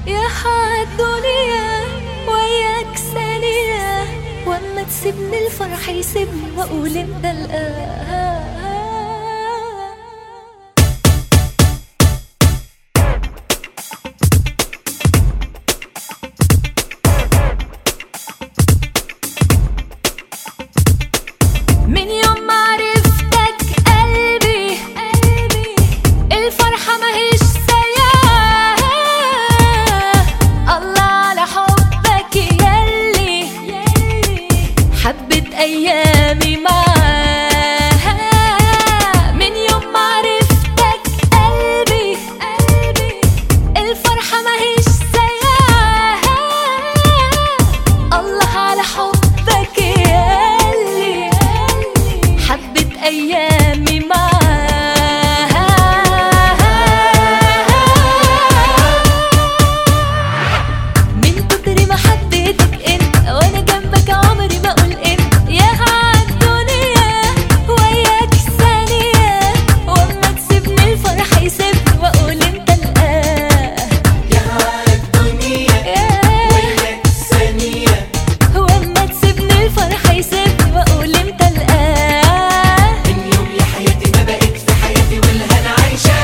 يا حالدنيا وياك ثانية واما تسيبني الفرح يسيبني واقول انت الآن من يوم ما عرفتك قلبي قلبي الفرحة ماهيش سيئة الله على حبك يلي حبت أيامي معاها من يوم ما عرفتك قلبي قلبي الفرحة ماهيش سيئة الله على حبك يلي حبت أيامي معاها من كتر ما حبيتك انت وانا جنبك عمري ما اقول انت يا عالدنيا وياك ثانية واما تسيبني الفرح يسيبني واقول انت الآن يا الدنيا وياك ثانية واما تسيبني الفرح يسيبني واقول انت الآن من يوم يا حياتي ما بقيت في حياتي والهنا عايشة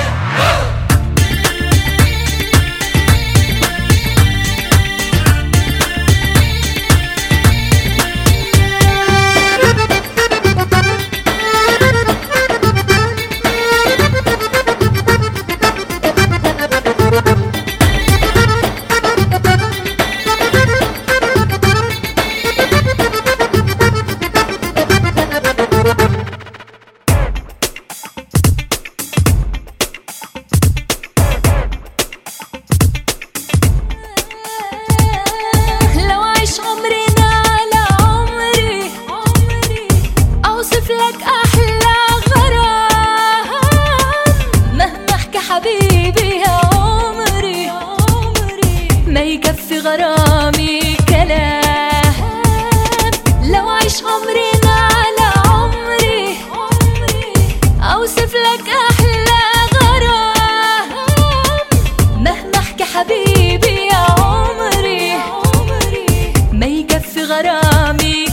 لو عيش عمرنا على عمري اوصف لك احلى غرام مهما احكي حبيبي يا عمري ما يكفي غرامي كلام لو عيش عمرنا على عمري اوصف لك احلى غرام مهما احكي حبيبي يا عمري ما يكفي غرامي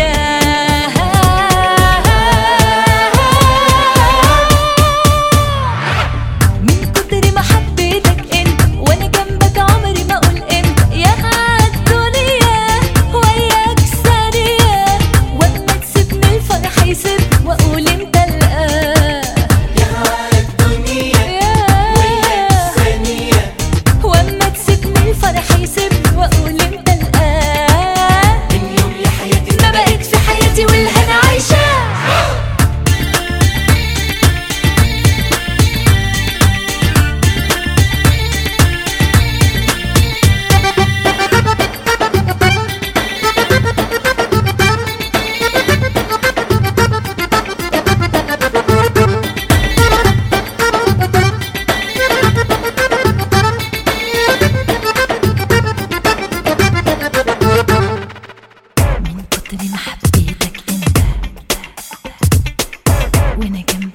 كلام من كتر ما حبيتك انت وانا جنبك عمري ما اقول انت يا عالدنيا وياك ثانية واما تسيبني الفرح يسيبني واقول انت الآن يا الدنيا وياك ثانية واما تسيبني الفرح يسيبني واقول انت الآن من يوم يا حياتي ما بقيت في حياتي والهنا عايشة من كتر ما حبيتك انت وانا جنبك